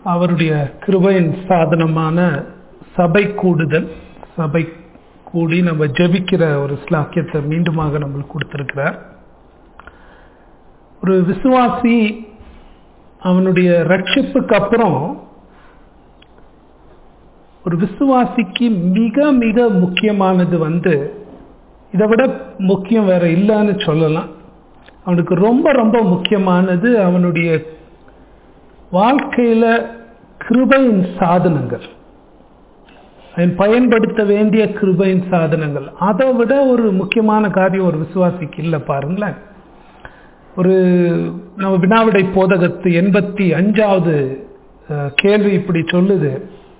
அவருடைய கிருபையின் சாதனமான சபை கூடுதல் சபை கூடி நம்ம ஜெபிக்கிற ஒரு ஸ்லாக்கியத்தை மீண்டுமாக நம்மளுக்கு கொடுத்திருக்கிறார் ஒரு விசுவாசி அவனுடைய ரட்சிப்புக்கு அப்புறம் ஒரு விசுவாசிக்கு மிக மிக முக்கியமானது வந்து இதை விட முக்கியம் வேற இல்லைன்னு சொல்லலாம் அவனுக்கு ரொம்ப ரொம்ப முக்கியமானது அவனுடைய வாழ்க்கையில கிருபையின் சாதனங்கள் அவன் பயன்படுத்த வேண்டிய கிருபையின் சாதனங்கள் அதை விட ஒரு முக்கியமான காரியம் ஒரு விசுவாசிக்கு இல்லை பாருங்களேன் ஒரு நம்ம வினாவிடை போதகத்து எண்பத்தி அஞ்சாவது கேள்வி இப்படி சொல்லுது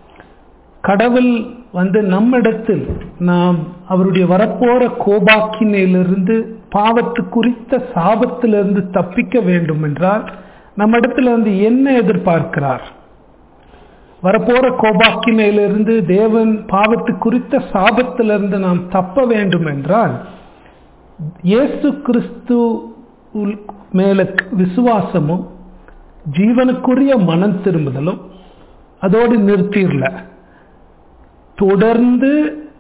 கடவுள் வந்து நம்மிடத்தில் நாம் அவருடைய வரப்போற கோபாக்கினையிலிருந்து பாவத்து குறித்த சாபத்திலிருந்து தப்பிக்க வேண்டும் என்றால் நம்ம இடத்துல வந்து என்ன எதிர்பார்க்கிறார் வரப்போற கோபாக்கினையிலிருந்து தேவன் பாவத்து குறித்த சாபத்திலிருந்து நாம் தப்ப வேண்டும் என்றால் இயேசு கிறிஸ்து மேல விசுவாசமும் ஜீவனுக்குரிய மனம் திரும்புதலும் அதோடு நிறுத்திடல தொடர்ந்து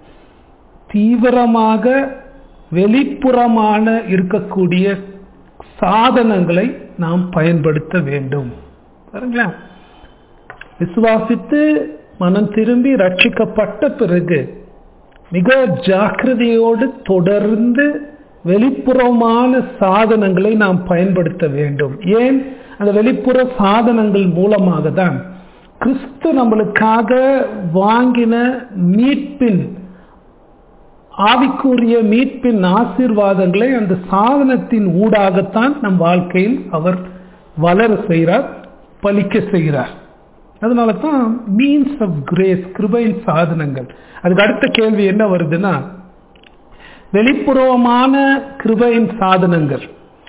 தீவிரமாக வெளிப்புறமான இருக்கக்கூடிய சாதனங்களை நாம் பயன்படுத்த வேண்டும் பாருங்களேன் விசுவாசித்து மனம் திரும்பி ரட்சிக்கப்பட்ட பிறகு மிக ஜாக்கிரதையோடு தொடர்ந்து வெளிப்புறமான சாதனங்களை நாம் பயன்படுத்த வேண்டும் ஏன் அந்த வெளிப்புற சாதனங்கள் மூலமாக தான் கிறிஸ்து நம்மளுக்காக வாங்கின மீட்பின் ஆவிக்குரிய மீட்பின் ஆசீர்வாதங்களை அந்த சாதனத்தின் ஊடாகத்தான் நம் வாழ்க்கையில் அவர் வளர செய்கிறார் பலிக்க செய்கிறார் அதனால தான் மீன்ஸ் ஆஃப் கிரேஸ் கிருபையின் சாதனங்கள் அதுக்கு அடுத்த கேள்வி என்ன வருதுன்னா வெளிப்புறமான கிருபையின் சாதனங்கள்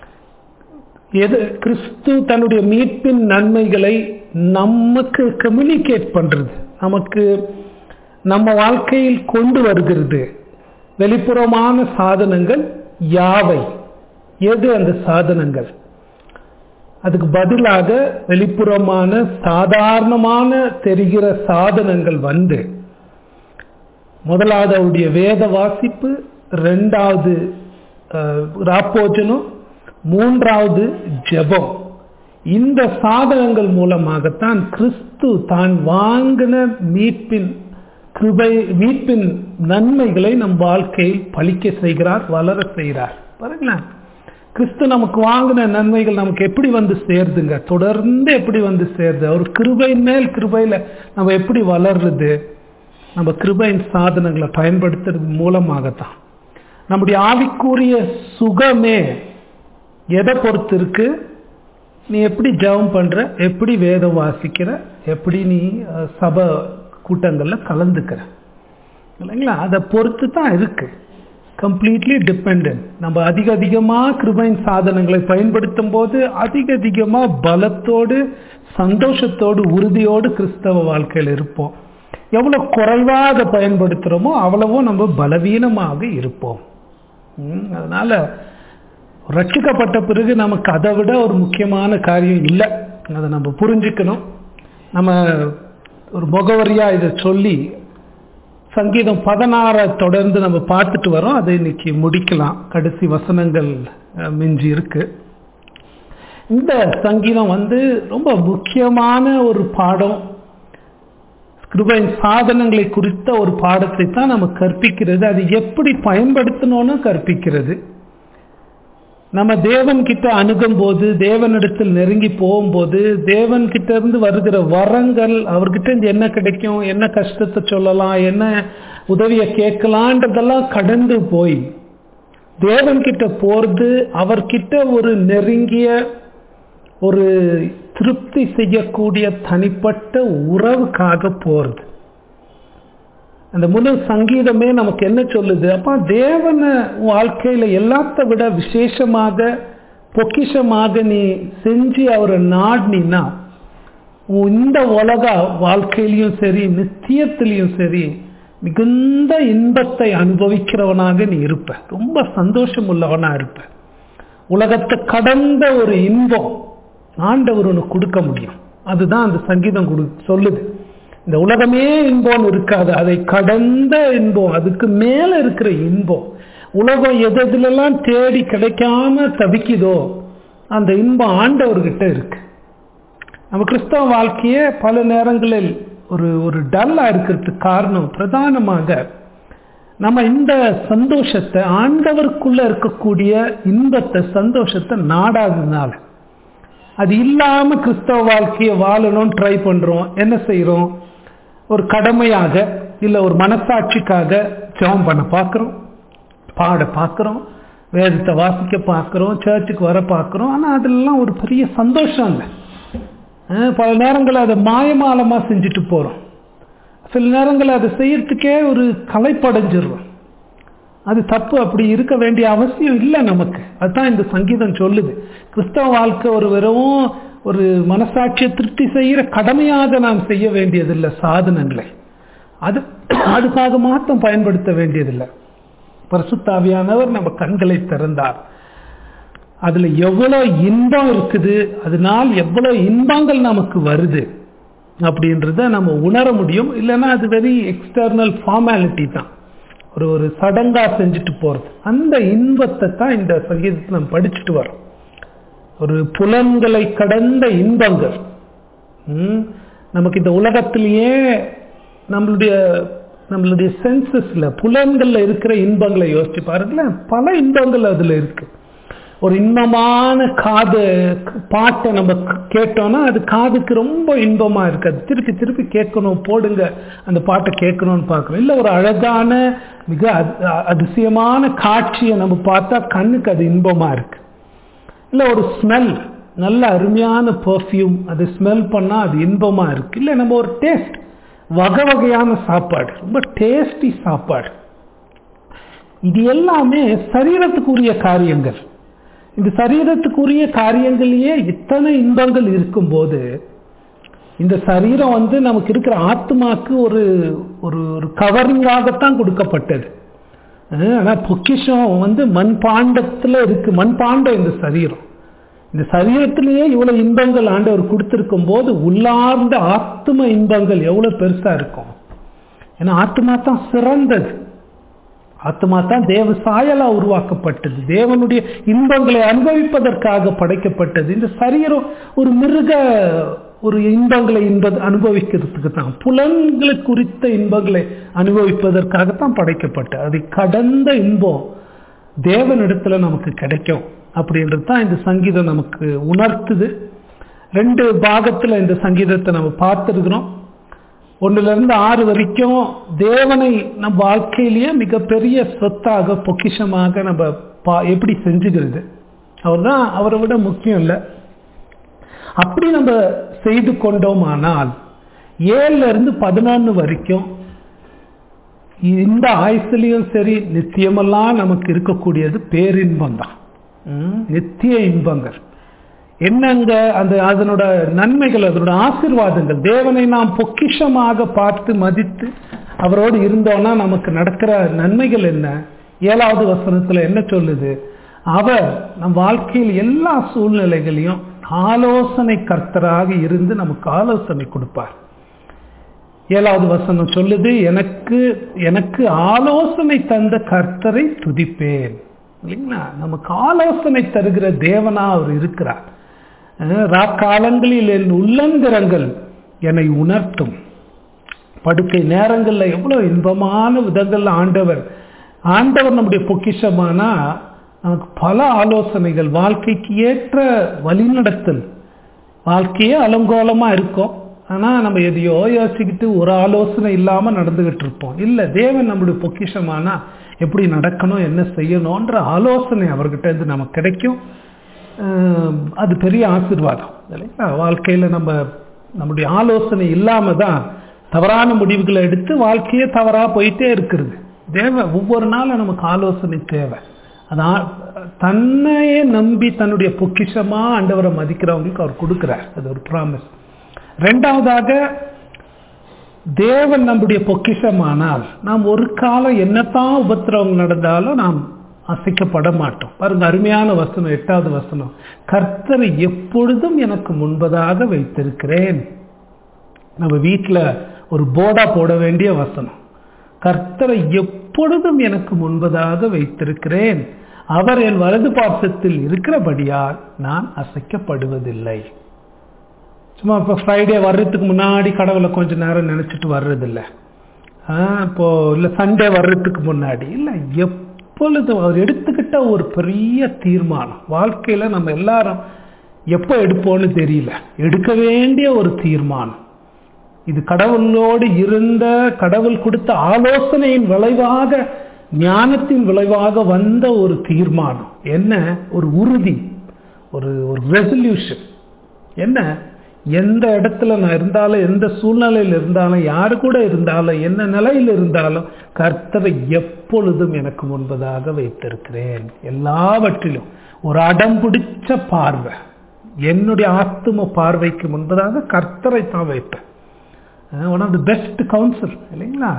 எது கிறிஸ்து தன்னுடைய மீட்பின் நன்மைகளை நமக்கு கம்யூனிகேட் பண்றது நமக்கு நம்ம வாழ்க்கையில் கொண்டு வருகிறது வெளிப்புறமான சாதனங்கள் யாவை எது அந்த சாதனங்கள் அதுக்கு பதிலாக வெளிப்புறமான சாதாரணமான தெரிகிற சாதனங்கள் வந்து முதலாவது அவருடைய வேத வாசிப்பு ரெண்டாவது ராப்போஜனம் மூன்றாவது ஜெபம் இந்த சாதனங்கள் மூலமாகத்தான் கிறிஸ்து தான் வாங்கின மீட்பின் கிருபை மீட்பின் நன்மைகளை நம் வாழ்க்கையில் பலிக்க செய்கிறார் வளர செய்கிறார் பாருங்களேன் கிறிஸ்து நமக்கு வாங்கின நன்மைகள் நமக்கு எப்படி வந்து சேருதுங்க தொடர்ந்து எப்படி வந்து சேருது அவர் கிருபை மேல் கிருபையில நம்ம எப்படி வளர்றது நம்ம கிருபையின் சாதனங்களை பயன்படுத்துறது மூலமாகத்தான் நம்முடைய ஆவிக்குரிய சுகமே எதை பொறுத்து இருக்கு நீ எப்படி ஜபம் பண்ற எப்படி வேதம் வாசிக்கிற எப்படி நீ சபை கூட்டங்கள்ல கலந்துக்கிற இல்லைங்களா அதை பொறுத்து தான் இருக்கு கம்ப்ளீட்லி டிபெண்ட் நம்ம அதிக அதிகமாக கிருபையின் சாதனங்களை பயன்படுத்தும் போது அதிக அதிகமாக பலத்தோடு சந்தோஷத்தோடு உறுதியோடு கிறிஸ்தவ வாழ்க்கையில் இருப்போம் எவ்வளோ குறைவாக அதை பயன்படுத்துகிறோமோ அவ்வளவோ நம்ம பலவீனமாக இருப்போம் அதனால ரட்சிக்கப்பட்ட பிறகு நமக்கு அதை விட ஒரு முக்கியமான காரியம் இல்லை அதை நம்ம புரிஞ்சுக்கணும் நம்ம ஒரு முகவரியாக இதை சொல்லி சங்கீதம் பதினாறை தொடர்ந்து நம்ம பார்த்துட்டு வரோம் அதை இன்னைக்கு முடிக்கலாம் கடைசி வசனங்கள் மிஞ்சி இருக்கு இந்த சங்கீதம் வந்து ரொம்ப முக்கியமான ஒரு பாடம் கிருபையின் சாதனங்களை குறித்த ஒரு பாடத்தை தான் நம்ம கற்பிக்கிறது அது எப்படி பயன்படுத்தணும்னு கற்பிக்கிறது நம்ம தேவன் கிட்ட அணுகும் போது தேவனிடத்தில் நெருங்கி போகும்போது தேவன் கிட்ட இருந்து வருகிற வரங்கள் அவர்கிட்ட இருந்து என்ன கிடைக்கும் என்ன கஷ்டத்தை சொல்லலாம் என்ன உதவியை கேட்கலான்றதெல்லாம் கடந்து போய் தேவன் கிட்ட போறது அவர்கிட்ட ஒரு நெருங்கிய ஒரு திருப்தி செய்யக்கூடிய தனிப்பட்ட உறவுக்காக போறது அந்த முழு சங்கீதமே நமக்கு என்ன சொல்லுது அப்ப தேவன வாழ்க்கையில எல்லாத்த விட விசேஷமாக பொக்கிஷமாக நீ செஞ்சு அவரை நாடினா இந்த உலக வாழ்க்கையிலையும் சரி நித்தியத்திலையும் சரி மிகுந்த இன்பத்தை அனுபவிக்கிறவனாக நீ இருப்ப ரொம்ப சந்தோஷம் உள்ளவனா இருப்ப உலகத்தை கடந்த ஒரு இன்பம் ஆண்டவர் உனக்கு கொடுக்க முடியும் அதுதான் அந்த சங்கீதம் கொடு சொல்லுது இந்த உலகமே இன்பம்னு இருக்காது அதை கடந்த இன்பம் அதுக்கு மேல இருக்கிற இன்பம் உலகம் எது எதுலெல்லாம் தேடி கிடைக்காம தவிக்குதோ அந்த இன்பம் ஆண்டவர்கிட்ட இருக்கு நம்ம கிறிஸ்தவ வாழ்க்கையே பல நேரங்களில் ஒரு ஒரு டல்லா இருக்கிறதுக்கு காரணம் பிரதானமாக நம்ம இந்த சந்தோஷத்தை ஆண்டவருக்குள்ள இருக்கக்கூடிய இன்பத்தை சந்தோஷத்தை நாடாததுனால அது இல்லாம கிறிஸ்தவ வாழ்க்கையை வாழணும்னு ட்ரை பண்றோம் என்ன செய்யறோம் ஒரு கடமையாக இல்ல ஒரு மனசாட்சிக்காக ஜெபம் பண்ண பார்க்குறோம் பாட பார்க்குறோம் வேதத்தை வாசிக்க பார்க்குறோம் சர்ச்சுக்கு வர பார்க்குறோம் ஆனால் அதெல்லாம் ஒரு பெரிய சந்தோஷம் இல்லை அஹ் பல நேரங்களில் அதை மாயமாலமாக செஞ்சுட்டு போகிறோம் சில நேரங்களில் அதை செய்யறதுக்கே ஒரு கலைப்படைஞ்சிடுறோம் அது தப்பு அப்படி இருக்க வேண்டிய அவசியம் இல்லை நமக்கு அதுதான் இந்த சங்கீதம் சொல்லுது கிறிஸ்தவ வாழ்க்கை ஒரு வெறும் ஒரு மனசாட்சியை திருப்தி செய்கிற கடமையாக நாம் செய்ய வேண்டியதில்லை சாதனங்களை அது அதுக்காக மாத்திரம் பயன்படுத்த வேண்டியதில்லை பரிசுத்தாவியானவர் நம்ம கண்களை திறந்தார் அதுல எவ்வளவு இன்பம் இருக்குது அதனால் எவ்வளவு இன்பங்கள் நமக்கு வருது அப்படின்றத நம்ம உணர முடியும் இல்லைன்னா அது வெரி எக்ஸ்டர்னல் ஃபார்மாலிட்டி தான் ஒரு ஒரு சடங்கா செஞ்சுட்டு போறது அந்த இன்பத்தை தான் இந்த சங்கீதத்தை நம்ம படிச்சுட்டு வரோம் ஒரு புலன்களை கடந்த இன்பங்கள் ம், நமக்கு இந்த உலகத்திலேயே நம்மளுடைய நம்மளுடைய சென்சஸ்ல புலன்கள்ல இருக்கிற இன்பங்களை யோசிச்சு பாருங்களேன் பல இன்பங்கள் அதுல இருக்கு ஒரு இன்பமான காது பாட்டை நம்ம கேட்டோம்னா அது காதுக்கு ரொம்ப இன்பமா இருக்கு அது திருப்பி திருப்பி கேட்கணும் போடுங்க அந்த பாட்டை கேட்கணும்னு பார்க்குறோம் இல்லை ஒரு அழகான மிக அதி- அதிசயமான காட்சியை நம்ம பார்த்தா கண்ணுக்கு அது இன்பமா இருக்கு இல்லை ஒரு ஸ்மெல் நல்ல அருமையான பெர்ஃப்யூம் அது ஸ்மெல் பண்ணால் அது இன்பமா இருக்கு இல்லை நம்ம ஒரு டேஸ்ட் வகை வகையான சாப்பாடு ரொம்ப டேஸ்டி சாப்பாடு இது எல்லாமே சரீரத்துக்குரிய காரியங்கள் இந்த சரீரத்துக்குரிய காரியங்களையே இத்தனை இன்பங்கள் இருக்கும்போது இந்த சரீரம் வந்து நமக்கு இருக்கிற ஆத்மாக்கு ஒரு ஒரு ஒரு கவரிங்காகத்தான் கொடுக்கப்பட்டது அஹ் ஆனா பொக்கிஷம் வந்து மண்பாண்டத்துல இருக்கு மண்பாண்டம் இந்த சரீரம் இந்த சரீரத்திலேயே இவ்வளவு இன்பங்கள் ஆண்டவர் கொடுத்திருக்கும் போது உள்ளார்ந்த ஆத்ம இன்பங்கள் எவ்வளவு பெருசா இருக்கும் ஏன்னா ஆத்மா தான் சிறந்தது ஆத்மா தான் தேவ சாயலா உருவாக்கப்பட்டது தேவனுடைய இன்பங்களை அனுபவிப்பதற்காக படைக்கப்பட்டது இந்த சரீரம் ஒரு மிருக ஒரு இன்பங்களை இன்ப அனுபவிக்கிறதுக்கு தான் புலன்களை குறித்த இன்பங்களை அனுபவிப்பதற்காகத்தான் படைக்கப்பட்டது அதை கடந்த இன்பம் தேவனிடத்துல நமக்கு கிடைக்கும் அப்படின்றது தான் இந்த சங்கீதம் நமக்கு உணர்த்துது ரெண்டு பாகத்துல இந்த சங்கீதத்தை நம்ம பார்த்துருக்கிறோம் ஒண்ணுல இருந்து ஆறு வரைக்கும் தேவனை நம் வாழ்க்கையிலேயே மிகப்பெரிய சொத்தாக பொக்கிஷமாக நம்ம பா- எப்படி செஞ்சுக்கிறது அவர் தான் அவரை விட முக்கியம் இல்லை அப்படி நம்ம செய்து கொண்டோமானால் ஏழுல இருந்து பதினொன்று வரைக்கும் இந்த ஆயுசுலயும் சரி நித்தியமெல்லாம் நமக்கு இருக்கக்கூடியது பேரின்பம் தான் ம், நித்திய இன்பங்கள் என்னங்க அந்த அதனோட நன்மைகள் அதனோட ஆசீர்வாதங்கள் தேவனை நாம் பொக்கிஷமாக பார்த்து மதித்து அவரோடு இருந்தோம்னா நமக்கு நடக்கிற நன்மைகள் என்ன ஏழாவது வசனத்துல என்ன சொல்லுது அவர் நம் வாழ்க்கையில் எல்லா சூழ்நிலைகளையும் ஆலோசனை கர்த்தராக இருந்து நமக்கு ஆலோசனை கொடுப்பார் ஏழாவது வசனம் சொல்லுது எனக்கு எனக்கு ஆலோசனை தந்த கர்த்தரை துதிப்பேன் இல்லைங்களா நமக்கு ஆலோசனை தருகிற தேவனா அவர் இருக்கிறார் அஹ் ராக்காலங்களில் என் உள்ளந்திரங்கள் என்னை உணர்த்தும் படுக்கை நேரங்களில் எவ்வளவு இன்பமான விதங்கள்ல ஆண்டவர் ஆண்டவர் நம்முடைய பொக்கிஷமானா நமக்கு பல ஆலோசனைகள் வாழ்க்கைக்கு ஏற்ற வழிநடத்தல் வாழ்க்கையே அலங்கோலமா இருக்கும் ஆனா நம்ம எதையோ யோசிச்சுக்கிட்டு ஒரு ஆலோசனை இல்லாம நடந்துகிட்டு இருப்போம் இல்ல தேவன் நம்முடைய பொக்கிஷமானா எப்படி நடக்கணும் என்ன செய்யணும்ன்ற ஆலோசனை அவர்கிட்ட இருந்து நமக்கு கிடைக்கும் அஹ் அது பெரிய ஆசீர்வாதம் இல்லைங்களா வாழ்க்கையில நம்ம நம்முடைய ஆலோசனை இல்லாம தான் தவறான முடிவுகளை எடுத்து வாழ்க்கையே தவறா போயிட்டே இருக்கிறது தேவை ஒவ்வொரு நாளும் நமக்கு ஆலோசனை தேவை அதான் தன்னையே நம்பி தன்னுடைய பொக்கிஷமா ஆண்டவரை மதிக்கிறவங்களுக்கு அவர் கொடுக்கிறார் அது ஒரு ப்ராமிஸ் ரெண்டாவதாக தேவன் நம்முடைய பொக்கிஷமானால் நாம் ஒரு காலம் என்னத்தான் உபத்திரவம் நடந்தாலும் நாம் அசைக்கப்பட மாட்டோம் பாருங்க அருமையான வசனம் எட்டாவது வசனம் கர்த்தரை எப்பொழுதும் எனக்கு முன்பதாக வைத்திருக்கிறேன் நம்ம வீட்டில் ஒரு போர்டா போட வேண்டிய வசனம் கர்த்தரை எப்பொழுதும் எனக்கு முன்பதாக வைத்திருக்கிறேன் அவர் என் வலது பாசத்தில் இருக்கிறபடியால் நான் அசைக்கப்படுவதில்லை சும்மா இப்போ ஃப்ரைடே வர்றதுக்கு முன்னாடி கடவுளை கொஞ்ச நேரம் நினச்சிட்டு வர்றதில்ல இப்போ இல்லை சண்டே வர்றதுக்கு முன்னாடி இல்லை எப்பொழுது அவர் எடுத்துக்கிட்ட ஒரு பெரிய தீர்மானம் வாழ்க்கையில் நம்ம எல்லாரும் எப்போ எடுப்போம்னு தெரியல எடுக்க வேண்டிய ஒரு தீர்மானம் இது கடவுளோடு இருந்த கடவுள் கொடுத்த ஆலோசனையின் விளைவாக ஞானத்தின் விளைவாக வந்த ஒரு தீர்மானம் என்ன ஒரு உறுதி ஒரு ஒரு ரெசல்யூஷன் என்ன எந்த இடத்துல நான் இருந்தாலும் எந்த சூழ்நிலையில் இருந்தாலும் யாரு கூட இருந்தாலும் என்ன நிலையில் இருந்தாலும் கர்த்தரை எப்பொழுதும் எனக்கு முன்பதாக வைத்திருக்கிறேன் எல்லாவற்றிலும் ஒரு அடம் பிடிச்ச பார்வை என்னுடைய ஆத்தும பார்வைக்கு முன்பதாக கர்த்தரை தான் வைப்பேன் one of the best counsel இல்லைங்களா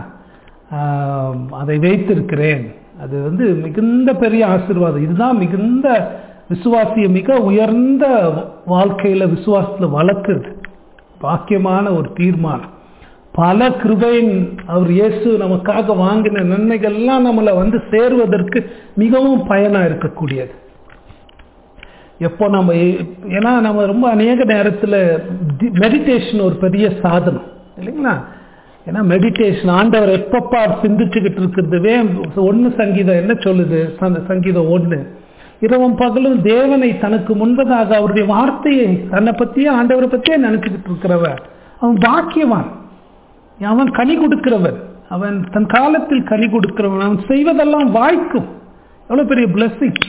அதை வைத்திருக்கிறேன் அது வந்து மிகுந்த பெரிய ஆசீர்வாதம் இதுதான் மிகுந்த விசுவாசிய மிக உயர்ந்த வாழ்க்கையில் விசுவாசத்தில் வளர்க்குறது பாக்கியமான ஒரு தீர்மானம் பல கிருபையின் அவர் இயேசு நமக்காக வாங்கின நன்மைகள்லாம் நம்மளை வந்து சேருவதற்கு மிகவும் பயனாக இருக்கக்கூடியது எப்போ நம்ம ஏன்னா நம்ம ரொம்ப அநேக நேரத்தில் மெடிடேஷன் ஒரு பெரிய சாதனம் இல்லைங்களா ஏன்னா மெடிடேஷன் ஆண்டவர் எப்பப்பா சிந்திச்சுக்கிட்டு இருக்கிறதுவே ஒன்று சங்கீதம் என்ன சொல்லுது சங்கீதம் ஒன்று இரவும் பகலும் தேவனை தனக்கு முன்பதாக அவருடைய வார்த்தையை தன்னை பற்றியே ஆண்டவரை பற்றியே நினச்சிக்கிட்டு இருக்கிறவன் அவன் பாக்கியவான் அவன் கனி கொடுக்கிறவன் அவன் தன் காலத்தில் கனி கொடுக்கிறவன் அவன் செய்வதெல்லாம் வாய்க்கும் எவ்வளோ பெரிய blessing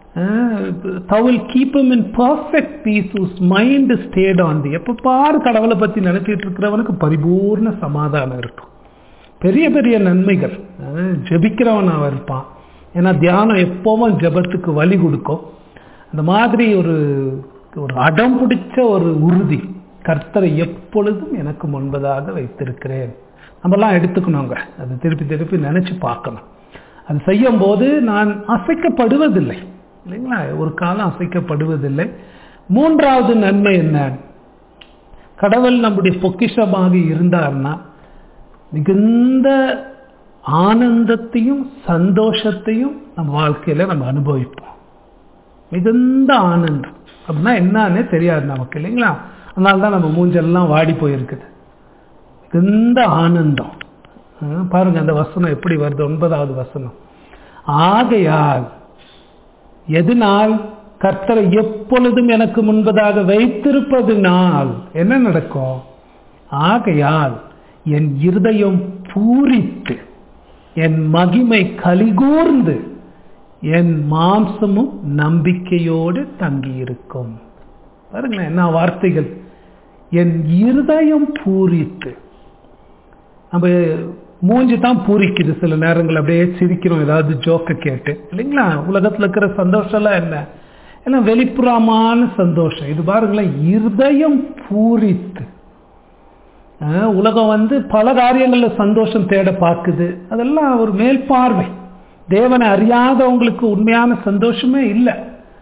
thou wilt keep in perfect peace whose mind stayed on thee எப்போ பாரு கடவுளை பற்றி நினைச்சிட்டு இருக்கிறவனுக்கு பரிபூர்ண சமாதானம் இருக்கும் பெரிய பெரிய நன்மைகள் ஜெபிக்கிறவனாக இருப்பான் ஏன்னா தியானம் எப்பவும் ஜபத்துக்கு வழி கொடுக்கும் அந்த மாதிரி ஒரு ஒரு அடம் பிடிச்ச ஒரு உறுதி கர்த்தரை எப்பொழுதும் எனக்கு முன்பதாக வைத்திருக்கிறேன் நம்மலாம் எடுத்துக்கணுங்க அது திருப்பி திருப்பி நினச்சி பார்க்கணும் அது செய்யும் போது நான் அசைக்கப்படுவதில்லை இல்லைங்களா ஒரு காலம் அசைக்கப்படுவதில்லை மூன்றாவது நன்மை என்ன கடவுள் நம்முடைய பொக்கிஷமாக இருந்தார்னா மிகுந்த ஆனந்தத்தையும் சந்தோஷத்தையும் நம்ம வாழ்க்கையில நம்ம அனுபவிப்போம் மிகுந்த ஆனந்தம் அப்படின்னா என்னன்னே தெரியாது நமக்கு இல்லைங்களா அதனால தான் நம்ம மூஞ்செல்லாம் வாடி போயிருக்குது மிகுந்த ஆனந்தம் பாருங்க அந்த வசனம் எப்படி வருது ஒன்பதாவது வசனம் ஆகையால் எதனால் கர்த்தரை எப்பொழுதும் எனக்கு முன்பதாக வைத்திருப்பதுனால் என்ன நடக்கும் ஆகையால் என் இருதயம் பூரித்து என் மகிமை கலிகூர்ந்து என் மாம்சமும் நம்பிக்கையோடு தங்கியிருக்கும் பாருங்களேன் என்ன வார்த்தைகள் என் இருதயம் பூரித்து நம்ம மூஞ்சி தான் பூரிக்குது சில நேரங்கள் அப்படியே சிரிக்கிறோம் ஏதாவது ஜோக்க கேட்டு இல்லைங்களா உலகத்தில் இருக்கிற சந்தோஷம்லாம் என்ன எல்லாம் வெளிப்புறமான சந்தோஷம் இது பாருங்களேன் இருதயம் பூரித்து உலகம் வந்து பல காரியங்களில் சந்தோஷம் தேட பார்க்குது அதெல்லாம் ஒரு மேல் பார்வை தேவனை அறியாதவங்களுக்கு உண்மையான சந்தோஷமே இல்லை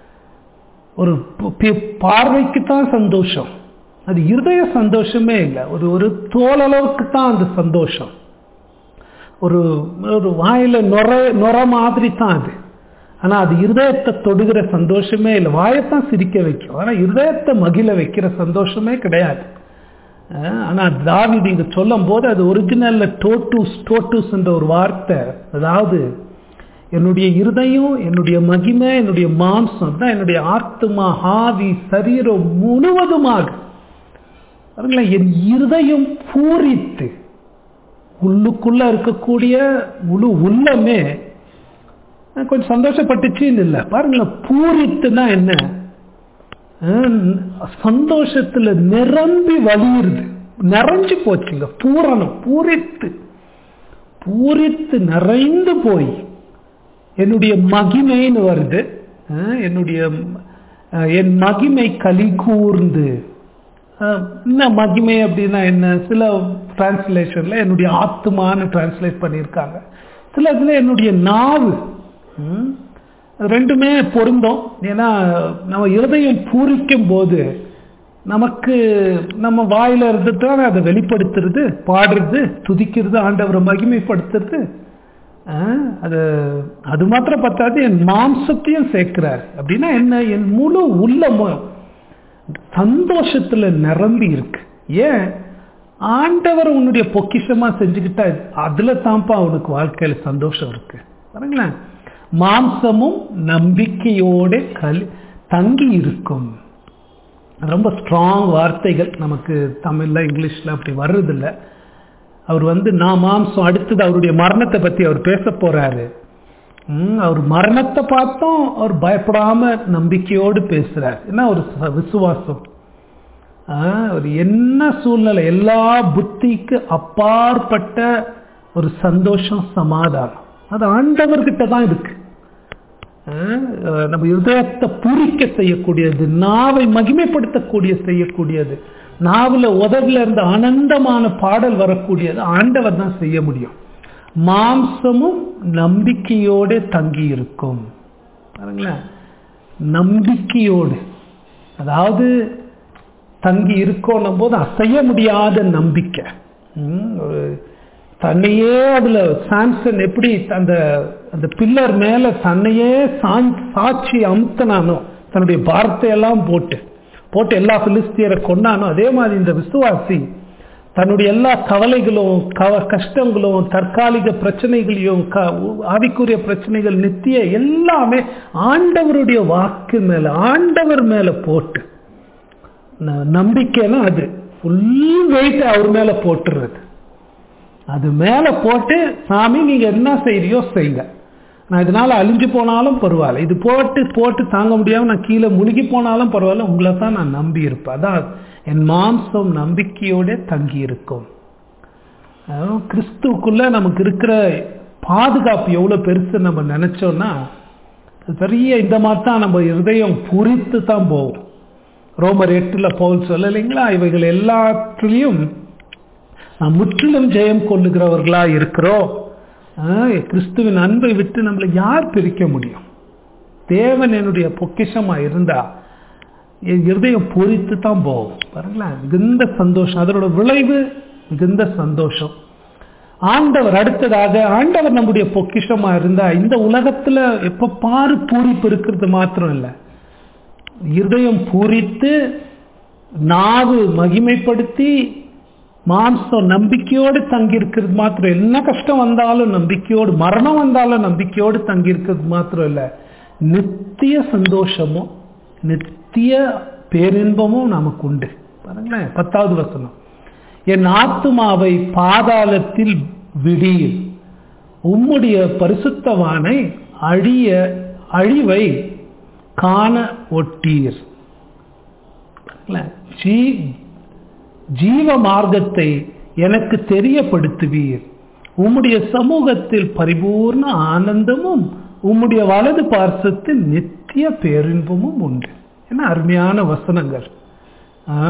ஒரு பார்வைக்கு தான் சந்தோஷம் அது இருதய சந்தோஷமே இல்லை ஒரு ஒரு தோளளவுக்கு தான் அந்த சந்தோஷம் ஒரு ஒரு வாயில நுர நுர மாதிரி தான் அது ஆனால் அது இருதயத்தை தொடுகிற சந்தோஷமே இல்லை வாயத்தான் சிரிக்க வைக்கும் ஆனால் இருதயத்தை மகிழ வைக்கிற சந்தோஷமே கிடையாது ஆனால் தாவிது இங்கே சொல்லும் போது அது ஒரிஜினலில் டோட்டூஸ் டோட்டூஸ்ன்ற ஒரு வார்த்தை அதாவது என்னுடைய இருதயம் என்னுடைய மகிமை என்னுடைய மாம்சம் தான் என்னுடைய ஆத்மா ஆவி சரீரம் முழுவதுமாக பாருங்களேன் என் இருதயம் பூரித்து உள்ளுக்குள்ள இருக்கக்கூடிய முழு உள்ளமே கொஞ்சம் சந்தோஷப்பட்டுச்சுன்னு இல்லை பாருங்களேன் பூரித்துனா என்ன சந்தோஷத்துல நிரம்பி வலியுறுது நிறைஞ்சு போச்சுங்க பூரணம் பூரித்து பூரித்து நிறைந்து போய் என்னுடைய மகிமைன்னு வருது என்னுடைய என் மகிமை கலி கூர்ந்து என்ன மகிமை அப்படின்னா என்ன சில டிரான்ஸ்லேஷன்ல என்னுடைய ஆத்மான்னு டிரான்ஸ்லேட் பண்ணியிருக்காங்க சில இதில் என்னுடைய நாவு ரெண்டுமே பொருந்தும் ஏன்னா நம்ம இருதயம் பூரிக்கும் போது நமக்கு நம்ம வாயில இருந்து தான் அதை வெளிப்படுத்துறது பாடுறது துதிக்கிறது ஆண்டவரை மகிமைப்படுத்துறது ஆஹ், அது அது மாத்திரம் பத்தாது என் மாம்சத்தையும் சேர்க்கிறார் அப்படின்னா என்ன என் முழு உள்ளமும் சந்தோஷத்துல நிரம்பி இருக்கு ஏன் ஆண்டவர் உன்னுடைய பொக்கிஷமா செஞ்சுக்கிட்டா அதுல தான்ப்பா அவனுக்கு வாழ்க்கையில சந்தோஷம் இருக்கு பாருங்களேன் மாம்சமும் நம்பிக்கையோட கல் தங்கி இருக்கும் ரொம்ப ஸ்ட்ராங் வார்த்தைகள் நமக்கு தமிழ்ல இங்கிலீஷ்ல அப்படி வர்றதில்ல அவர் வந்து நான் மாம்சம் அடுத்தது அவருடைய மரணத்தை பத்தி அவர் பேச போறாரு ம், அவர் மரணத்தை பார்த்தும் அவர் பயப்படாம நம்பிக்கையோடு பேசுறார் என்ன ஒரு ச- விசுவாசம் ஆ, ஒரு என்ன சூழ்நிலை எல்லா புத்திக்கு அப்பாற்பட்ட ஒரு சந்தோஷம் சமாதானம் அது ஆண்டவர்கிட்ட தான் இருக்கு ஆ, நம்ம இதயத்தை பூரிக்க செய்யக்கூடியது நாவை மகிமைப்படுத்தக்கூடிய செய்யக்கூடியது நாவில் உதவில இருந்த ஆனந்தமான பாடல் வரக்கூடியது ஆண்டவர் தான் செய்ய முடியும் மாம்சமும் நம்பிக்கையோடு தங்கி இருக்கும் பாருங்களேன் நம்பிக்கையோடு அதாவது தங்கி இருக்கோன்னும் போது அசைய முடியாத நம்பிக்கை ம், ஒரு தன்னையே அதுல சாம்சன் எப்படி அந்த அந்த பில்லர் மேல தன்னையே சாஞ்- சாட்சி அமுத்தனானோ தன்னுடைய பாரத்தை எல்லாம் போட்டு போட்டு எல்லா பிலிஸ்தியரை கொண்டானோ அதே மாதிரி இந்த விசுவாசி தன்னுடைய எல்லா கவலைகளும் கவ கஷ்டங்களும் தற்காலிக பிரச்சனைகளையும் க- ஆவிக்குரிய பிரச்சனைகள் நித்திய எல்லாமே ஆண்டவருடைய வாக்கு மேல ஆண்டவர் மேல போட்டு ந- நம்பிக்கைன்னா அது ஃபுல் வெயிட் அவர் மேல போட்டுறது அது மேல போட்டு சாமி நீங்க என்ன செய்றியோ செய்யுங்க நான் இதனால அழிஞ்சு போனாலும் பரவாயில்ல இது போட்டு போட்டு தாங்க முடியாம நான் கீழே முழுகி போனாலும் பரவாயில்ல உங்களை தான் நான் நம்பி இருப்பேன் அதான் என் மாம்சம் நம்பிக்கையோட தங்கி இருக்கும் அதாவது கிறிஸ்துவுக்குள்ள நமக்கு இருக்கிற பாதுகாப்பு எவ்வளவு பெருசு நம்ம நினைச்சோம்னா அது பெரிய இந்த மாதிரி தான் நம்ம இருதயம் புரித்து தான் போகும் ரோமர் எட்டுல பவுல் சொல்லலைங்களா இவைகள் எல்லாத்துலேயும் நாம் முற்றிலும் ஜெயம் கொள்ளுகிறவர்களா இருக்கிறோம் ஆஹ், கிறிஸ்துவின் அன்பை விட்டு நம்மளை யார் பிரிக்க முடியும் தேவன் என்னுடைய பொக்கிஷமா இருந்தா என் இருதயம் பொறித்து தான் போகும் பாருங்களேன் மிகுந்த சந்தோஷம் அதனோட விளைவு மிகுந்த சந்தோஷம் ஆண்டவர் அடுத்ததாக ஆண்டவர் நம்முடைய பொக்கிஷமா இருந்தா இந்த உலகத்துல எப்ப பாரு பூரிப்பு இருக்கிறது மாத்திரம் இல்லை இருதயம் பூரித்து நாவு மகிமைப்படுத்தி மாம்சம் நம்பிக்கையோடு தங்கி இருக்கிறது மாத்திரம் என்ன கஷ்டம் வந்தாலும் நம்பிக்கையோடு மரணம் வந்தாலும் நம்பிக்கையோடு தங்கி இருக்கிறது மாத்திரம் இல்ல நித்திய சந்தோஷமும் நித்திய பேரின்பமும் நமக்கு உண்டு பாருங்களேன் பத்தாவது வசனம் என் ஆத்துமாவை பாதாளத்தில் விடியில் உம்முடைய பரிசுத்தவானை அழிய அழிவை காண ஒட்டீர் பாருங்களேன். ஜீ- ஜீவ மார்க்கத்தை எனக்கு தெரியப்படுத்துவீர் உம்முடைய சமூகத்தில் பரிபூர்ண ஆனந்தமும் உம்முடைய வலது பார்சத்தில் நித்திய பேரின்பமும் உண்டு என்ன அருமையான வசனங்கள் ஆ?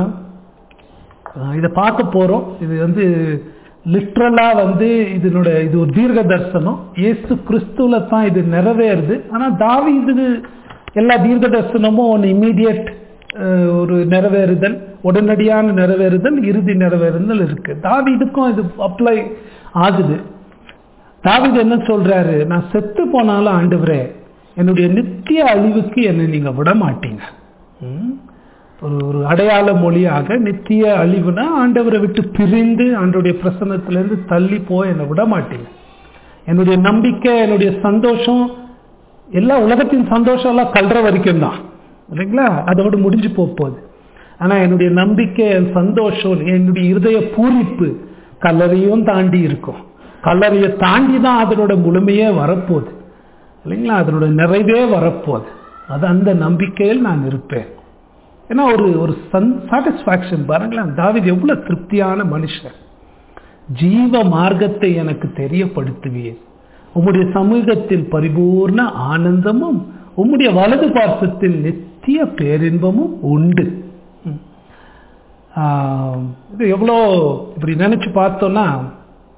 ஆ, இதை பார்க்க போறோம் இது வந்து லிட்ரலா வந்து இதனோட இது ஒரு தீர்க்க தரிசனம் இயேசு கிறிஸ்துல தான் இது நிறைவேறுது ஆனா தாவீது எல்லா தீர்க்க தரிசனமும் ஒன்று இம்மீடியட் ஒரு நிறைவேறுதல் உடனடியான நிறைவேறுதல் இறுதி நிறைவேறுதல் இருக்கு தாவீதுக்கும் இது அப்ளை ஆகுது தாவீது என்ன சொல்றாரு நான் செத்து போனாலும் ஆண்டவரே என்னுடைய நித்திய அழிவுக்கு என்னை நீங்க விட மாட்டீங்க ம்? ஒரு ஒரு அடையாள மொழியாக நித்திய அழிவுனா ஆண்டவரை விட்டு பிரிந்து ஆண்டவருடைய பிரசன்னத்திலிருந்து தள்ளி போய் என்னை விட மாட்டீங்க என்னுடைய நம்பிக்கை என்னுடைய சந்தோஷம் எல்லா உலகத்தின் சந்தோஷம் எல்லாம் கல்ற வரைக்கும் தான் இல்லைங்களா அதோடு முடிஞ்சு போக போகுது ஆனா என்னுடைய நம்பிக்கை என் சந்தோஷம் என்னுடைய இருதய பூரிப்பு கல்லறையும் தாண்டி இருக்கும் கல்லறையை தாண்டி தான் அதனோட முழுமையே வரப்போகுது இல்லைங்களா அதனோட நிறைவே வரப்போகுது அது அந்த நம்பிக்கையில் நான் இருப்பேன் ஏன்னா ஒரு ஒரு சன் சாட்டிஸ்ஃபேக்ஷன் பாருங்களேன் தாவீது எவ்வளவு திருப்தியான மனுஷன் ஜீவ மார்க்கத்தை எனக்கு தெரியப்படுத்துவீர் உம்முடைய சமூகத்தில் பரிபூர்ண ஆனந்தமும் உம்முடைய வலது பார்சத்தில் நித்திய பேரின்பமும் உண்டு ம். ஆஹ், இது எவ்வளோ இப்படி நினைச்சு பார்த்தோம்னா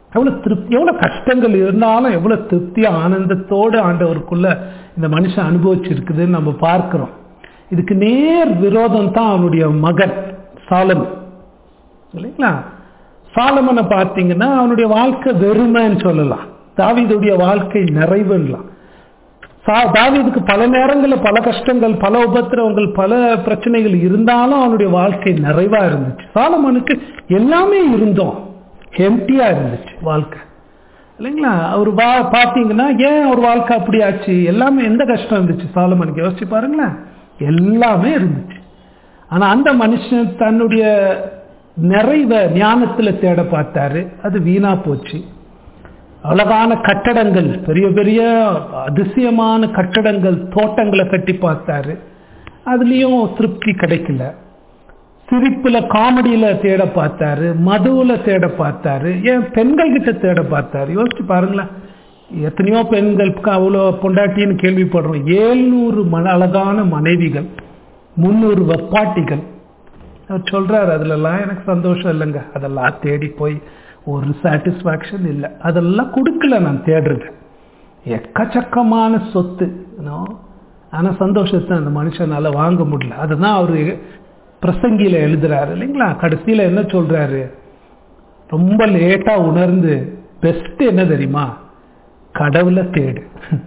எவ்வளவு திருப்தி எவ்வளவு கஷ்டங்கள் இருந்தாலும் எவ்வளவு திருப்தி ஆனந்தத்தோடு ஆண்டவருக்குள்ள இந்த மனுஷன் அனுபவிச்சிருக்குதுன்னு நம்ம பார்க்கிறோம் இதுக்கு நேர் விரோதம் தான் அவனுடைய மகன் சாலமன் இல்லைங்களா சாலமனை பார்த்தீங்கன்னா அவனுடைய வாழ்க்கை வெறுமைன்னு சொல்லலாம் தாவீதுடைய வாழ்க்கை நிறைவுன்னலாம் சா- தாவீதுக்கு பல நேரங்களில் பல கஷ்டங்கள் பல உபத்திரவங்கள் பல பிரச்சனைகள் இருந்தாலும் அவனுடைய வாழ்க்கை நிறைவா இருந்துச்சு சாலமனுக்கு எல்லாமே இருந்தோம் ஹெம்டியா இருந்துச்சு வாழ்க்கை இல்லைங்களா அவர் வா பார்த்தீங்கன்னா ஏன் அவர் வாழ்க்கை அப்படி ஆச்சு எல்லாமே எந்த கஷ்டம் இருந்துச்சு சாலமனுக்கு யோசிச்சு பாருங்களேன் எல்லாமே இருந்துச்சு ஆனா அந்த மனுஷன் தன்னுடைய நிறைவை ஞானத்துல தேட பார்த்தாரு அது வீணா போச்சு அழகான கட்டடங்கள் பெரிய பெரிய அதிசயமான கட்டடங்கள் தோட்டங்களை கட்டி பார்த்தாரு அதுலேயும் திருப்தி கிடைக்கல சிரிப்புல காமெடியில தேட பார்த்தாரு மதுவுல தேட பார்த்தாரு ஏன் பெண்கள் கிட்ட தேட பார்த்தாரு யோசிச்சு பாருங்களேன் எத்தனையோ பெண்கள் அவ்வளோ பொண்டாட்டின்னு கேள்விப்படுறோம் ஏழ்நூறு மன அழகான மனைவிகள் முந்நூறு வெப்பாட்டிகள் அவர் சொல்றாரு அதுலலாம் எனக்கு சந்தோஷம் இல்லைங்க அதெல்லாம் தேடி போய் ஒரு சாட்டிஸ்ஃபேக்ஷன் இல்லை அதெல்லாம் கொடுக்கல நான் தேடுறது எக்கச்சக்கமான சொத்து you ஆனா சந்தோஷத்தை அந்த மனுஷனால வாங்க முடியல அதுதான் அவரு பிரசங்கியில எழுதுறாரு இல்லைங்களா கடைசியில என்ன சொல்றாரு ரொம்ப லேட்டா உணர்ந்து பெஸ்ட் என்ன தெரியுமா கடவுளை தேடு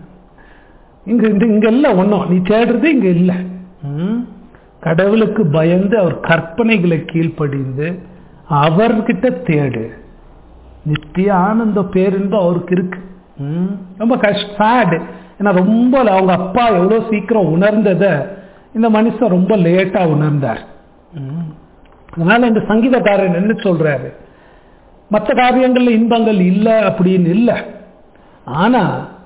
இங்க இந்த இங்க இல்ல ஒன்றும் நீ தேடுறது இங்க இல்லை ம்? கடவுளுக்கு பயந்து அவர் கற்பனைகளை கீழ்ப்படிந்து அவர்கிட்ட தேடு நித்திய ஆனந்த பேரின்பம் அவருக்கு இருக்கு ம்? ரொம்ப கஷ்ட sad. ஏன்னா ரொம்ப அவங்க அப்பா எவ்வளோ சீக்கிரம் உணர்ந்ததை இந்த மனுஷன் ரொம்ப லேட்டா உணர்ந்தார் ம். அதனால இந்த சங்கீதக்காரன் என்ன சொல்றாரு மற்ற காரியங்கள்ல இன்பங்கள் இல்லை அப்படின்னு இல்லை ஆனா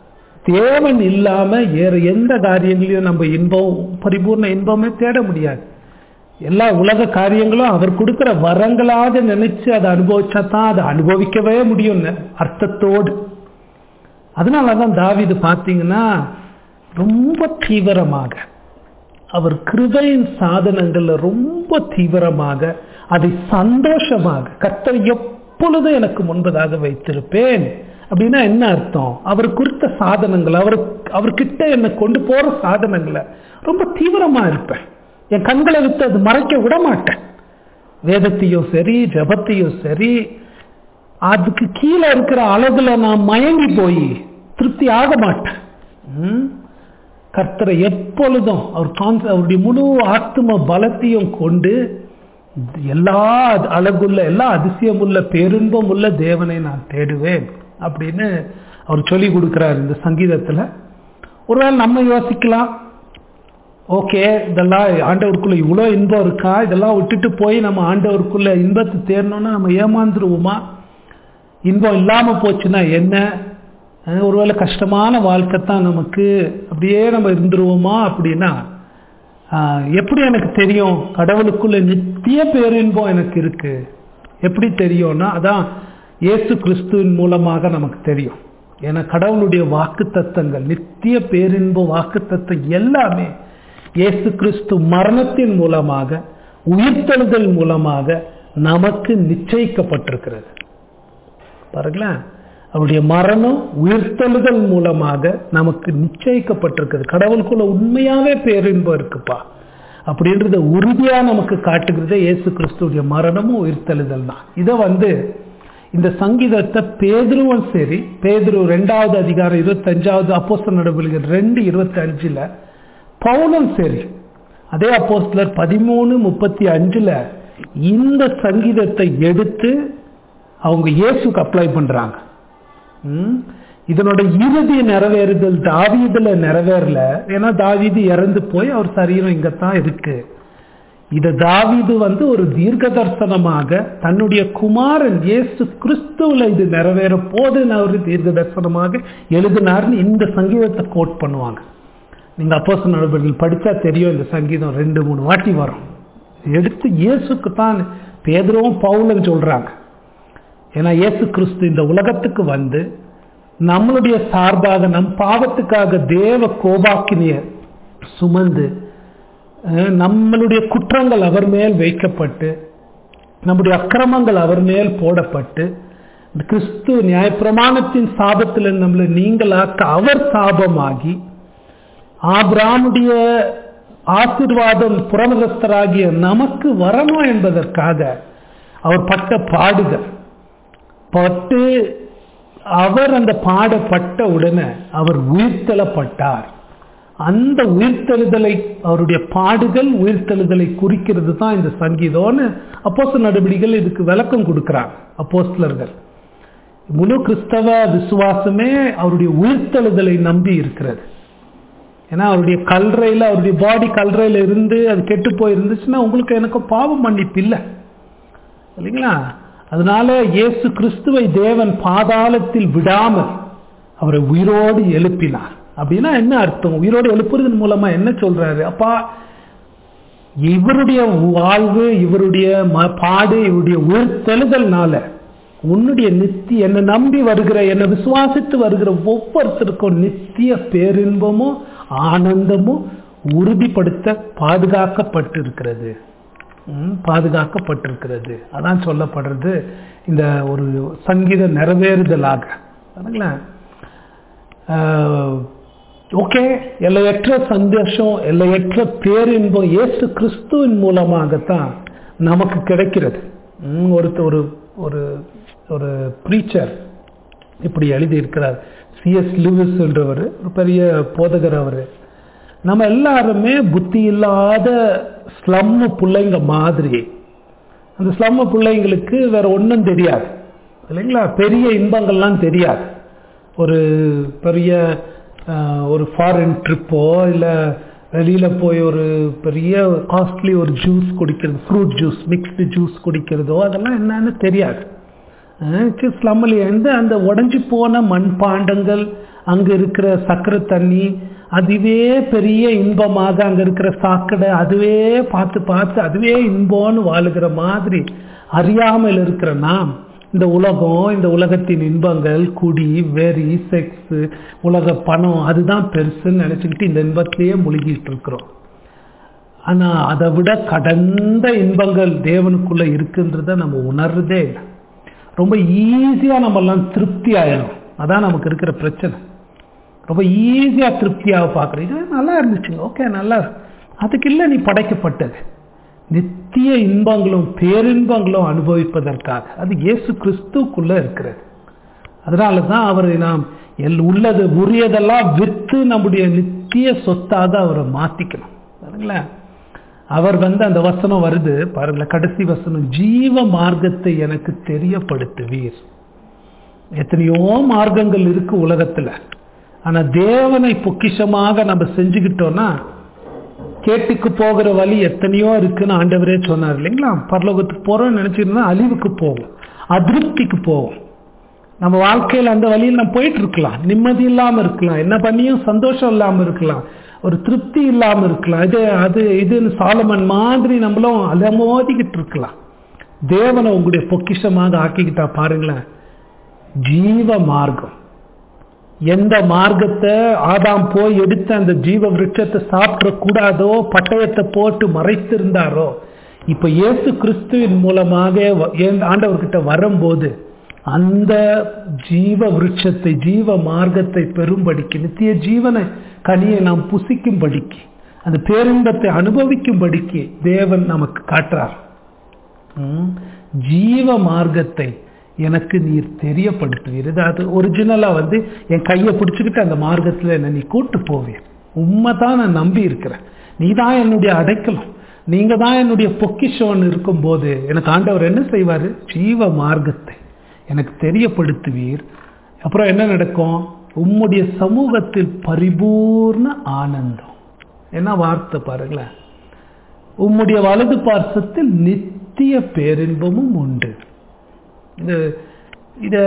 தேவன் இல்லாம வேற எந்த காரியங்களையும் நம்ம இன்பம் பரிபூர்ண இன்பமே தேட முடியாது எல்லா உலக காரியங்களும் அவர் கொடுக்கிற வரங்களாக நினைச்சு அதை அனுபவிச்சா தான் அதை அனுபவிக்கவே முடியும் அர்த்தத்தோடு அதனாலதான் தாவீது பார்த்தீங்கன்னா ரொம்ப தீவிரமாக அவர் கிருபையின் சாதனங்கள்ல ரொம்ப தீவிரமாக அதை சந்தோஷமாக கர்த்தர் எப்பொழுதும் எனக்கு முன்பதாக வைத்திருப்பேன் அப்படின்னா என்ன அர்த்தம் அவர் குறித்த சாதனங்கள் அவர் அவர்கிட்ட என்னை கொண்டு போற சாதனங்களை ரொம்ப தீவிரமா இருப்பேன் என் கண்களை விட்டு அது மறைக்க விட மாட்டேன் வேதத்தையும் சரி ஜபத்தையும் சரி அதுக்கு கீழே இருக்கிற அளவுல நான் மயங்கி போய் திருப்தி ஆக மாட்டேன் ம்? கர்த்தரை எப்பொழுதும் அவர் கான்ச அவருடைய முழு ஆத்ம பலத்தையும் கொண்டு எல்லா அழகுள்ள எல்லா அதிசயமுள்ள பேரின்பம் உள்ள தேவனை நான் தேடுவேன் அப்படின்னு அவர் சொல்லி கொடுக்கிறார் இந்த சங்கீதத்துல ஒருவேளை நம்ம யோசிக்கலாம் ஓகே இதெல்லாம் ஆண்டவருக்குள்ள இவ்வளோ இன்பம் இருக்கா இதெல்லாம் விட்டுட்டு போய் நம்ம ஆண்டவருக்குள்ள இன்பத்தை தேடணும்னா நம்ம ஏமாந்துருவோமா இன்பம் இல்லாம போச்சுன்னா என்ன அஹ் ஒருவேளை கஷ்டமான வாழ்க்கை தான் நமக்கு அப்படியே நம்ம இருந்துருவோமா அப்படின்னா ஆஹ் எப்படி எனக்கு தெரியும் கடவுளுக்குள்ள நித்திய பேரின்பம் எனக்கு இருக்கு எப்படி தெரியும்னா அதான் இயேசு கிறிஸ்துவின் மூலமாக நமக்கு தெரியும் ஏன்னா கடவுளுடைய வாக்கு தத்தங்கள் நித்திய பேரின்ப வாக்கு தத்தம் எல்லாமே இயேசு கிறிஸ்து மரணத்தின் மூலமாக உயிர்த்தெழுதல் மூலமாக நமக்கு நிச்சயிக்கப்பட்டிருக்கிறது பாருங்களேன் அவருடைய மரணம் உயிர்த்தெழுதல் மூலமாக நமக்கு நிச்சயிக்கப்பட்டிருக்கிறது கடவுளுக்குள்ள உண்மையாவே பேரின்பம் இருக்குப்பா அப்படின்றத உறுதியா நமக்கு காட்டுகிறதே இயேசு கிறிஸ்துடைய மரணமும் உயிர்த்தெழுதல் தான் இதை வந்து இந்த சங்கீதத்தை பேதுருவும் சரி பேதுரு ரெண்டாவது அதிகாரம் இருபத்தஞ்சாவது அப்போஸ்தலர் நடவடிக்கைகள் ரெண்டு இருபத்தி அஞ்சுல பவுலும் சரி அதே அப்போஸ்தலர் பதிமூணு முப்பத்தி அஞ்சுல இந்த சங்கீதத்தை எடுத்து அவங்க இயேசுக்கு அப்ளை பண்றாங்க ம்? இதனோட இறுதி நிறைவேறுதல் தாவீதுல நிறைவேறல ஏன்னா தாவீது இறந்து போய் அவர் சரீரம் இங்கத்தான் இருக்கு இத தாவீது வந்து ஒரு தீர்க்க தரிசனமாக தன்னுடைய குமாரன் இயேசு கிறிஸ்துவுல இது நிறைவேற போதுன்னு அவர் தீர்க்க தரிசனமாக எழுதினார்னு இந்த சங்கீதத்தை கோட் பண்ணுவாங்க நீங்க அப்போஸ் நடவடிக்கைகள் படிச்சா தெரியும் இந்த சங்கீதம் ரெண்டு மூணு வாட்டி வரும் எடுத்து இயேசுக்கு தான் பேதரும் பவுலன்னு சொல்றாங்க ஏன்னா இயேசு கிறிஸ்து இந்த உலகத்துக்கு வந்து நம்மளுடைய சார்பாக நம் பாவத்துக்காக தேவ கோபாக்கினிய சுமந்து அஹ், நம்மளுடைய குற்றங்கள் அவர் மேல் வைக்கப்பட்டு நம்முடைய அக்கிரமங்கள் அவர் மேல் போடப்பட்டு இந்த கிறிஸ்து நியாயப்பிரமாணத்தின் சாபத்தில் நம்மளை நீங்களாக்க அவர் சாபமாகி ஆபிராமுடைய ஆசிர்வாதம் புறமகஸ்தராகிய நமக்கு வரணும் என்பதற்காக அவர் பட்ட பாடுகள் பட்டு அவர் அந்த பாடப்பட்ட உடனே அவர் உயிர்த்தெழப்பட்டார் அந்த உயிர்த்தெழுதலை அவருடைய பாடுகள் உயிர்த்தெழுதலை குறிக்கிறது தான் இந்த சங்கீதம்னு அப்போஸ்தல நடவடிக்கைகள் இதுக்கு விளக்கம் கொடுக்கிறார் அப்போஸ்தலர்கள் முழு கிறிஸ்தவ விசுவாசமே அவருடைய உயிர்த்தெழுதலை நம்பி இருக்கிறது ஏன்னா அவருடைய கல்றையில் அவருடைய பாடி கல்றையில் இருந்து அது கெட்டு போயிருந்துச்சுன்னா உங்களுக்கு எனக்கு பாவம் மன்னிப்பு இல்லை இல்லைங்களா அதனால இயேசு கிறிஸ்துவை தேவன் பாதாளத்தில் விடாமல் அவரை உயிரோடு எழுப்பினார் அப்படின்னா என்ன அர்த்தம் உயிரோடு எழுப்புறதன் மூலமா என்ன சொல்றாரு அப்பா இவருடைய வாழ்வு இவருடைய ம- பாடு இவருடைய உயிர்த்தெழுதல்னால உன்னுடைய நித்திய என்னை நம்பி வருகிற என்னை விசுவாசித்து வருகிற ஒவ்வொருத்தருக்கும் நித்திய பேரின்பமும் ஆனந்தமும் உறுதிப்படுத்த பாதுகாக்கப்பட்டிருக்கிறது ம், பாதுகாக்கப்பட்டிருக்கிறது அதான் சொல்லப்படுறது இந்த ஒரு சங்கீத நிறைவேறுதலாக பாருங்களா ஓகே எல்லையற்ற சந்தோஷம் எல்லையற்ற பேரின்பம் இயேசு கிறிஸ்துவின் மூலமாகத்தான் நமக்கு கிடைக்கிறது ம், ஒருத்தர் ஒரு ஒரு ஒரு ப்ரீச்சர் இப்படி எழுதியிருக்கிறார் சிஎஸ் லிவிஸ் என்றவர் ஒரு பெரிய போதகர் அவர் நம்ம எல்லாருமே புத்தி இல்லாத ஸ்லம்மு பிள்ளைங்க மாதிரி அந்த ஸ்லம்மு பிள்ளைங்களுக்கு வேற ஒன்றும் தெரியாது இல்லைங்களா பெரிய இன்பங்கள்லாம் தெரியாது ஒரு பெரிய அஹ், ஒரு ஃபாரின் ட்ரிப்போ இல்லை வெளியில் போய் ஒரு பெரிய காஸ்ட்லி ஒரு ஜூஸ் குடிக்கிறது ஃப்ரூட் ஜூஸ் மிக்ஸ்டு ஜூஸ் குடிக்கிறதோ அதெல்லாம் என்னன்னு தெரியாது ஸ்லம்மில் இருந்து அந்த உடைஞ்சு போன மண்பாண்டங்கள் அங்கே இருக்கிற சக்கரை தண்ணி அதுவே பெரிய இன்பமாக அங்கே இருக்கிற சாக்கடை அதுவே பார்த்து பார்த்து அதுவே இன்பம்னு வாழுகிற மாதிரி அறியாமல் இருக்கிற நாம் இந்த உலகம் இந்த உலகத்தின் இன்பங்கள் குடி வெறி செக்ஸ் உலக பணம் அதுதான் பெருசுன்னு நினச்சிக்கிட்டு இந்த இன்பத்திலேயே முழுகிட்டு இருக்கிறோம் ஆனா அதை விட கடந்த இன்பங்கள் தேவனுக்குள்ள இருக்குன்றத நம்ம உணர்றதே இல்லை ரொம்ப ஈஸியா நம்ம எல்லாம் திருப்தி ஆயிடும் அதான் நமக்கு இருக்கிற பிரச்சனை ரொம்ப ஈஸியா திருப்தியாக பார்க்குறோம் இது நல்லா இருந்துச்சுங்க ஓகே நல்லா இருக்கு. அதுக்கு இல்லை நீ படைக்கப்பட்டது நித்திய இன்பங்களும் பேரின்பங்களும் அனுபவிப்பதற்காக அது இயேசு கிறிஸ்துக்குள்ள இருக்கிறது அதனால தான் அவரை நாம் எல் உள்ளது உரியதெல்லாம் விற்று நம்முடைய நித்திய சொத்தாக அவரை மாத்திக்கணும் பாருங்களேன் அவர் வந்து அந்த வசனம் வருது பாருங்களேன் கடைசி வசனம் ஜீவ மார்க்கத்தை எனக்கு தெரியப்படுத்துவீர் எத்தனையோ மார்க்கங்கள் இருக்கு உலகத்துல ஆனா தேவனை பொக்கிஷமாக நம்ம செஞ்சுக்கிட்டோம்னா கேட்டுக்கு போகிற வழி எத்தனையோ இருக்குன்னு ஆண்டவரே சொன்னார் இல்லைங்களா பரலோகத்துக்கு போறோம்னு நினைச்சிருந்தா அழிவுக்கு போகும் அதிருப்திக்கு போகும் நம்ம வாழ்க்கையில் அந்த வழியில் நம்ம போயிட்டு இருக்கலாம் நிம்மதி இல்லாம இருக்கலாம் என்ன பண்ணியும் சந்தோஷம் இல்லாம இருக்கலாம் ஒரு திருப்தி இல்லாம இருக்கலாம் இது அது இதுன்னு சாலமன் மாதிரி நம்மளும் அலமோதிக்கிட்டு இருக்கலாம் தேவனை உங்களுடைய பொக்கிஷமாக ஆக்கிக்கிட்டா பாருங்களேன் ஜீவ மார்க்கம் எந்த மார்க்கத்தை ஆதாம் போய் எடுத்து அந்த ஜீவ விருட்சத்தை சாப்பிட கூடாதோ பட்டயத்தை போட்டு மறைத்திருந்தாரோ இப்ப இயேசு கிறிஸ்துவின் மூலமாக வ- ஏன் ஆண்டவர்கிட்ட வரும்போது அந்த ஜீவ விருட்சத்தை ஜீவ மார்க்கத்தை பெறும்படிக்கு நித்திய ஜீவனை கனியை நாம் புசிக்கும்படிக்கு அந்த பேரின்பத்தை அனுபவிக்கும்படிக்கு தேவன் நமக்கு காட்டுறார் ம். ஜீவ மார்க்கத்தை எனக்கு நீர் தெரியப்படுத்துவீர் இது அது ஒரிஜினலா வந்து என் கையை பிடிச்சுக்கிட்டு அந்த மார்க்கத்துல என்ன நீ கூட்டு போவீர் உண்மை தான் நான் நம்பி இருக்கிறேன் நீ தான் என்னுடைய அடைக்கலம் நீங்க தான் என்னுடைய பொக்கிஷம்னு இருக்கும்போது எனக்கு ஆண்டவர் என்ன செய்வாரு ஜீவ மார்க்கத்தை எனக்கு தெரியப்படுத்துவீர் அப்புறம் என்ன நடக்கும் உம்முடைய சமூகத்தில் பரிபூர்ண ஆனந்தம் என்ன வார்த்தை பாருங்களேன் உம்முடைய வலது பார்சத்தில் நித்திய பேரின்பமும் உண்டு இது இத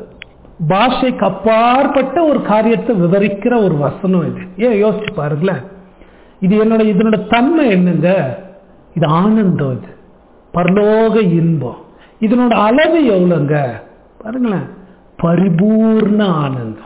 பாஷைக்கு அப்பாற்பட்ட ஒரு காரியத்தை விவரிக்கிற ஒரு வசனம் இது ஏன் யோசிச்சு பாருங்களேன் இது என்னோட இதனோட தன்மை என்னங்க இது ஆனந்தம் இது பரலோக இன்பம் இதனோட அளவு எவ்வளோங்க பாருங்களேன் பரிபூர்ண ஆனந்தம்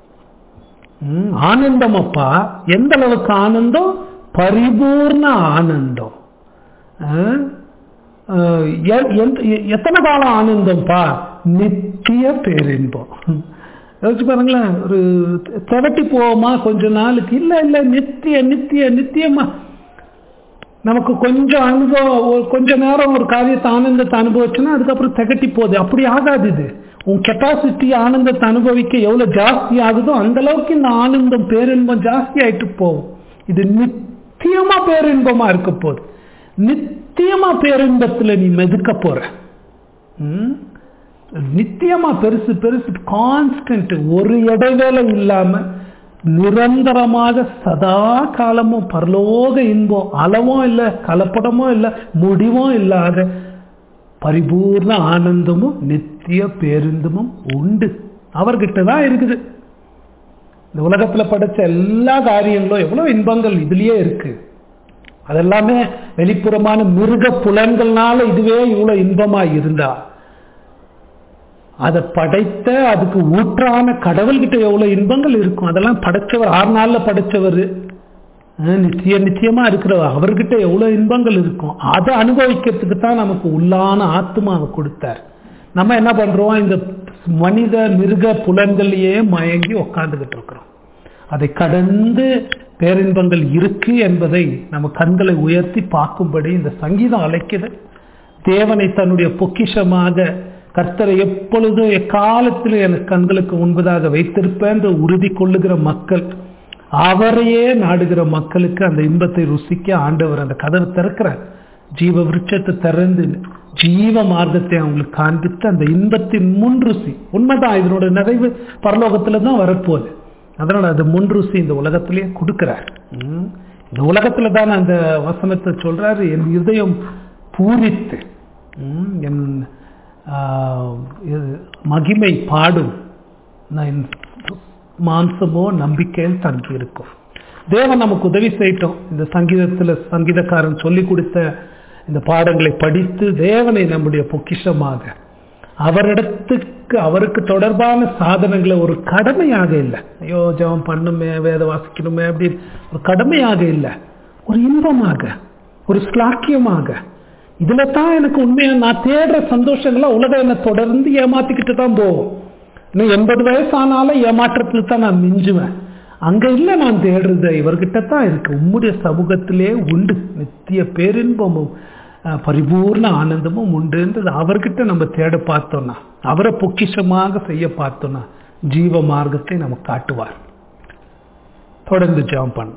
ம், ஆனந்தம் அப்பா எந்த அளவுக்கு ஆனந்தம் பரிபூர்ண ஆனந்தம் ஆ? ஆ, எ- எந்த- எ- எத்தனை காலம் ஆனந்தம்ப்பா நித்திய பேரின்பம் யோசிச்சு பாருங்களேன் ஒரு திரட்டி போவோமா கொஞ்ச நாளுக்கு இல்ல இல்ல நித்திய நித்திய நித்தியமா நமக்கு கொஞ்சம் அனுபவம் ஒரு கொஞ்ச நேரம் ஒரு காரியத்தை ஆனந்தத்தை அனுபவிச்சுன்னா அதுக்கப்புறம் திகட்டி போகுது அப்படி ஆகாது இது உன் கெப்பாசிட்டி ஆனந்தத்தை அனுபவிக்க எவ்வளவு ஜாஸ்தி ஆகுதோ அந்த அளவுக்கு இந்த ஆனந்தம் பேரின்பம் ஜாஸ்தி ஆயிட்டு போகும் இது நித்தியமா பேரின்பமா இருக்க போகுது நித்தியமா பேரின்பத்துல நீ மெதுக்க போற ம்? நித்தியமா பெருசு பெருசு கான்ஸ்டன்ட் ஒரு இடைவேளை இல்லாம நிரந்தரமாக சதா காலமும் பரலோக இன்பம் அளவும் இல்லை கலப்படமும் இல்லை முடிவும் இல்லாத பரிபூர்ண ஆனந்தமும் நித்திய பேருந்தமும் உண்டு அவர்கிட்ட தான் இருக்குது இந்த உலகத்துல படைச்ச எல்லா காரியங்களும் எவ்வளவு இன்பங்கள் இதுலயே இருக்கு அதெல்லாமே வெளிப்புறமான மிருக புலன்கள்னால இதுவே இவ்வளவு இன்பமா இருந்தா அதை படைத்த அதுக்கு ஊற்றான கடவுள்கிட்ட எவ்வளவு இன்பங்கள் இருக்கும் அதெல்லாம் படைச்சவர் ஆறு நாள்ல படைச்சவர் அஹ் நிச்சய நிச்சயமா இருக்கிறவர் அவர்கிட்ட எவ்வளவு இன்பங்கள் இருக்கும் அதை அனுபவிக்கிறதுக்கு தான் நமக்கு உள்ளான ஆத்மாவை கொடுத்தார் நம்ம என்ன பண்றோம் இந்த மனித மிருக புலன்கள்லயே மயங்கி உக்காந்துகிட்டு இருக்கிறோம் அதை கடந்து பேரின்பங்கள் இருக்கு என்பதை நம்ம கண்களை உயர்த்தி பார்க்கும்படி இந்த சங்கீதம் அழைக்குது தேவனை தன்னுடைய பொக்கிஷமாக கர்த்தரை எப்பொழுதும் எக்காலத்திலும் எனக்கு கண்களுக்கு முன்பதாக வைத்திருப்பேன் என்று உறுதி கொள்ளுகிற மக்கள் அவரையே நாடுகிற மக்களுக்கு அந்த இன்பத்தை ருசிக்க ஆண்டவர் அந்த கதவை திறக்கிறார் ஜீவ விருட்சத்தை திறந்து ஜீவ மார்க்கத்தை அவங்களுக்கு காண்பித்து அந்த இன்பத்தின் முன் ருசி உண்மைதான் இதனோட நிறைவு பரலோகத்துல தான் வரப்போகுது அதனால அது முன் ருசி இந்த உலகத்திலேயே கொடுக்கிறார் ம். இந்த உலகத்துல தான் அந்த வசனத்தை சொல்றாரு என் இதயம் பூரித்து ம், என் ஆ, இது மகிமை பாடும் நான் என் மாம்சமோ நம்பிக்கையில் தங்கி இருக்கும் தேவன் நமக்கு உதவி செய்யட்டும் இந்த சங்கீதத்துல சங்கீதக்காரன் சொல்லி கொடுத்த இந்த பாடங்களை படித்து தேவனை நம்முடைய பொக்கிஷமாக அவரிடத்துக்கு அவருக்கு தொடர்பான சாதனங்களை ஒரு கடமையாக இல்லை ஐயோ ஜெபம் பண்ணுமே வேத வாசிக்கணுமே அப்படி ஒரு கடமையாக இல்லை ஒரு இன்பமாக ஒரு ஸ்லாக்கியமாக இதுல தான் எனக்கு உண்மையா நான் தேடுற சந்தோஷங்களை உலகம் என்னை தொடர்ந்து ஏமாத்திக்கிட்டு தான் போகும் இன்னும் எண்பது வயசு ஆனாலும் ஏமாற்றத்துல தான் நான் மிஞ்சுவேன் அங்க இல்ல நான் தேடுறது இவர்கிட்ட தான் இருக்கு உம்முடைய சமூகத்திலே உண்டு நித்திய பேரின்பமும் அஹ், பரிபூர்ண ஆனந்தமும் உண்டுன்றது அவர்கிட்ட நம்ம தேட பார்த்தோம்னா அவரை பொக்கிஷமாக செய்ய பார்த்தோம்னா ஜீவ மார்க்கத்தை நமக்கு காட்டுவார் தொடர்ந்து ஜெபம் பண்ண